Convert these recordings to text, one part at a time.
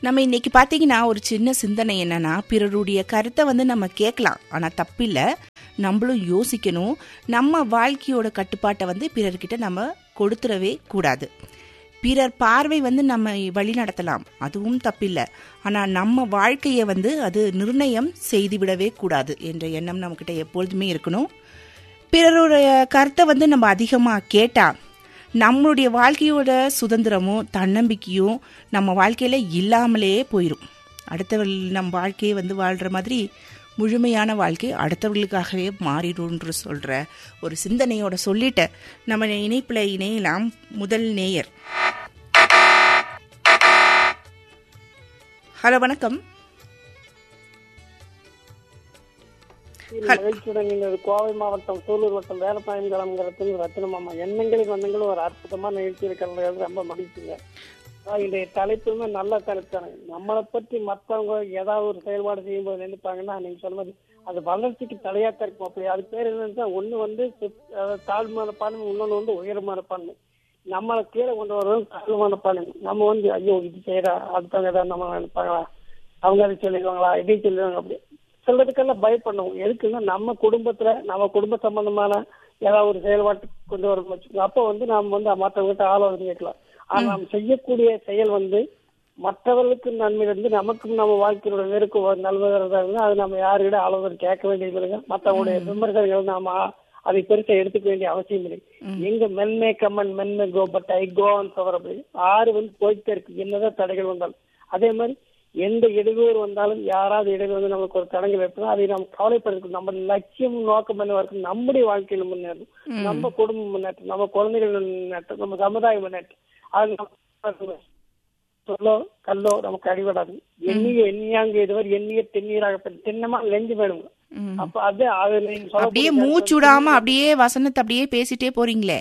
நம்ம இன்னைக்கு பார்த்தீங்கன்னா ஒரு சின்ன சிந்தனை என்னன்னா பிறருடைய கருத்தை வந்து நம்ம கேட்கலாம் ஆனால் தப்பில்லை நம்மளும் யோசிக்கணும் நம்ம வாழ்க்கையோட கட்டுப்பாட்டை வந்து பிறர்கிட்ட நம்ம கொடுத்துடவே கூடாது பிறர் பார்வை வந்து நம்ம வழி நடத்தலாம் அதுவும் தப்பில்லை ஆனால் நம்ம வாழ்க்கையை வந்து அது நிர்ணயம் செய்துவிடவே கூடாது என்ற எண்ணம் நம்மக்கிட்ட எப்பொழுதுமே இருக்கணும் பிறருடைய கருத்தை வந்து நம்ம அதிகமாக கேட்டால் நம்மளுடைய வாழ்க்கையோட சுதந்திரமும் தன்னம்பிக்கையும் நம்ம வாழ்க்கையில் இல்லாமலே போயிடும் அடுத்தவர்கள் நம் வாழ்க்கையை வந்து வாழ்கிற மாதிரி முழுமையான வாழ்க்கை அடுத்தவர்களுக்காகவே மாறிடும்ன்ற சொல்கிற ஒரு சிந்தனையோட சொல்லிட்ட நம்ம இணைப்பில் இணையலாம் முதல் நேயர் ஹலோ வணக்கம் மகிழ்ச்சியுடன் நீங்கள் கோவை மாவட்டம் சூலூர் வட்டம் வேலப்பாயம் கிளம்புங்கிறது ரத்தினமாமா எண்ணங்களின் வண்ணங்களும் ஒரு அற்புதமான நிகழ்ச்சி இருக்கிறது ரொம்ப மகிழ்ச்சிங்க அஹ் இன்றைய தலைப்புமே நல்ல தலைப்பு தானே நம்மளை பற்றி மற்றவங்க ஏதாவது ஒரு செயல்பாடு செய்யும்போது நினைப்பாங்கன்னா நீங்க சொல்வது அது வளர்ச்சிக்கு தலையாத்த இருக்கும் அப்படி அது பேர் என்னன்னா ஒண்ணு வந்து சிப்- அதாவது தாழ்மையான பான்மை இன்னொன்னு வந்து உயரமான பான்மை நம்மளை கீழே கொண்டு வரது தாழ்வான பான்மை நம்ம வந்து ஐயோ இது செய்யறா அடுத்தவங்க ஏதாவது நம்ம நினைப்பாங்களா அவங்க அதை சொல்லிடுவாங்களா இதை சொல்லிடுவாங்க அப்படி சிலதுக்கெல்லாம் பயப்படணும் எதுக்குன்னா நம்ம குடும்பத்துல நம்ம குடும்ப சம்பந்தமான ஏதாவது ஒரு செயல்பாட்டு கொண்டு வர வச்சுக்கோங்க அப்போ வந்து நாம் வந்து மற்றவங்ககிட்ட ஆலோசனை கேட்கலாம் ஆனா நாம் செய்யக்கூடிய செயல் வந்து மற்றவர்களுக்கு நன்மை இருந்து நமக்கும் நம்ம வாழ்க்கையோட நெருக்கு நல்வதா இருந்தா அது நம்ம யாருக்கிட்ட ஆலோசனை கேட்க வேண்டியது மற்றவங்களுடைய விமர்சனங்கள் நாம அதை பெருசா எடுத்துக்க வேண்டிய அவசியம் இல்லை எங்க மென்மே கம்மன் மென்மே go but I go power அப்படி ஆறு வந்து போயிட்டே இருக்கு என்னதான் தடைகள் வந்தாலும் அதே மாதிரி எந்த இடையூறு வந்தாலும் யாராவது இடையில வந்து நமக்கு ஒரு தடங்கள் வைப்பதோ அதை நம்ம கவலைப்படுறது நம்ம லட்சியம் நோக்கம் என்னவா இருக்கு நம்முடைய வாழ்க்கையில முன்னேறும் நம்ம குடும்பம் முன்னேற்றம் நம்ம குழந்தைகள் முன்னேற்றம் நம்ம சமுதாயம் முன்னேற்றம் அது நம்ம சொல்லோ கல்லோ நமக்கு அடிபடாது எண்ணிய எண்ணியாங்க இதுவரை எண்ணிய தென்னீராக பெண் திண்ணமா லெஞ்சு வேணும் அப்ப அது அது நீங்க சொல்ல அப்படியே மூச்சு விடாம அப்படியே வசனத்தை அப்படியே பேசிட்டே போறீங்களே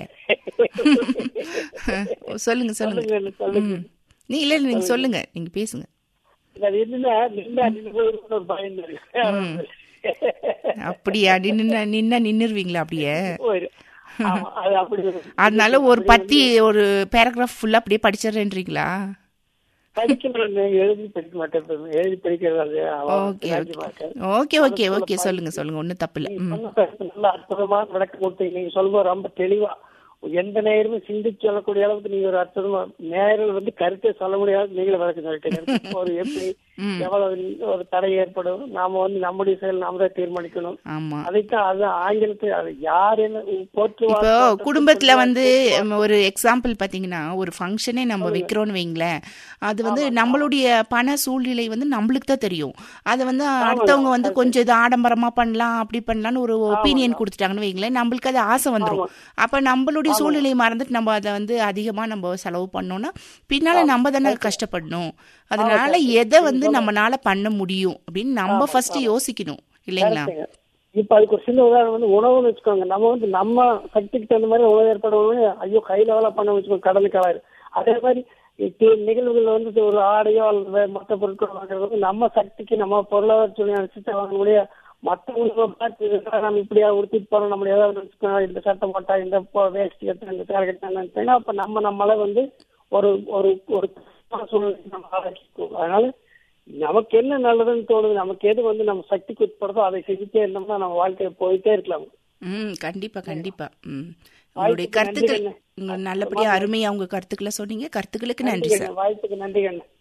சொல்லுங்க சொல்லுங்க சொல்லுங்க சொல்லுங்க ம். நீ இல்ல இல்ல, நீங்க சொல்லுங்க நீங்க பேசுங்க அது என்னன்னா நின்றா நின்று போயிருக்குன்னு ஒரு பயம் இருக்கு அப்படியா நின்னு நின்னா நின்னுருவீங்களா அப்படியே போயிரும். ஆமா, அது அப்படி ஒரு- அதனால ஒரு பத்தி ஒரு பேராகிராஃப் ஃபுல்லா அப்படியே படிச்சிடுறேன்றீங்களா படிக்கிறேன் எழுதி படிக்க மாட்டேன் எழுதி படிக்கிறது அது அவ்வளவு ஓகே ராஜி மாட்டேன். ஓகே ஓகே ஓகே சொல்லுங்க சொல்லுங்க ஒன்றும் தப்பு இல்லை நீங்க சொன்ன கருத்து நல்ல அற்புதமா விளக்கம் கொடுத்தீங்க நீங்க சொல்லும்போது ரொம்ப தெளிவா எந்த நேரமும் சிந்திச்சு சொல்லக்கூடிய அளவுக்கு நீங்க ஒரு அற்புதமா நேரில் வந்து கருத்தை சொல்ல முடியாது நீங்களும் விளக்கம் சொல்லிட்டீங்க ஒரு எப்படி எவ்வளவு ஒரு தடை ஏற்படும் நாம வந்து நம்முடைய செயல் நாம தான் தீர்மானிக்கணும் ஆமா அதைத்தான் அது ஆங்கிலத்தில் அது யார் என்ன போற்றுவார் இப்போ குடும்பத்துல வந்து ம், ஒரு எக்ஸாம்பிள் பாத்தீங்கன்னா ஒரு ஃபங்க்ஷனே நம்ம வைக்கிறோம்னு வைங்களேன் அது வந்து நம்மளுடைய பண சூழ்நிலை வந்து நம்மளுக்கு தான் தெரியும் அது வந்து அடுத்தவங்க வந்து கொஞ்சம் இது ஆடம்பரமா பண்ணலாம் அப்படி பண்ணலாம்னு ஒரு ஒப்பீனியன் கொடுத்துட்டாங்கன்னு வைங்களேன் நம்மளுக்கு அது ஆசை வந்துடும் அப்ப நம்மளுடைய சூழ்நிலையை மறந்துட்டு நம்ம அதை வந்து அதிகமா நம்ம செலவு பண்ணோம்னா பின்னால நம்ம தானே கஷ்டப்படணும் அதனால எதை வந்து நம்மனால பண்ண முடியும் அப்படின்னு நம்ம ஃபர்ஸ்ட் யோசிக்கணும் இல்லைங்களா இப்ப அதுக்கு ஒரு சின்ன உதாரணம் வந்து உணவுன்னு வச்சுக்கோங்க நம்ம வந்து நம்ம சக்திக்கு தகுந்த மாதிரி உணவு ஏற்படுவோம் ஐயோ கை லெவலா பண்ண வச்சுக்கோங்க கடலுக்கு ஆளாரு அதே மாதிரி இப்போ நிகழ்வுகள் வந்து ஒரு ஆடையோ அல்லது வேற மற்ற பொருட்கள் வாங்குறது வந்து நம்ம சக்திக்கு நம்ம பொருளாதார சூழ்நிலை அனுசரிச்சு வாங்கக்கூடிய மற்றவங்க பார்த்து இதெல்லாம் நம்ம இப்படியா உடுத்திட்டு போறோம் நம்ம ஏதாவது நினைச்சுக்கணும் இந்த சட்டை போட்டா இந்த போ- வேஷ்டி கட்டா இந்த சேலை கட்டினா அப்ப நம்ம நம்மள வந்து ஒரு ஒரு ஒரு சூழ்நிலைக்கு நம்ம ஆளாக்கிக்குவோம் அதனால நமக்கு என்ன நல்லதுன்னு தோணுது நமக்கு எது வந்து நம்ம சக்திக்கு உட்படுதோ அதை செஞ்சுட்டே இருந்தோம்னா நம்ம வாழ்க்கையை போயிட்டே இருக்கலாம் ம் கண்டிப்பா கண்டிப்பா ம் உங்களுடைய கருத்துக்கள் உங்க நல்லபடியா அருமையா உங்க கருத்துக்களை சொன்னீங்க கருத்துக்களுக்கு நன்றி சார் வாய்ப்புக்கு நன்றி கண்ணு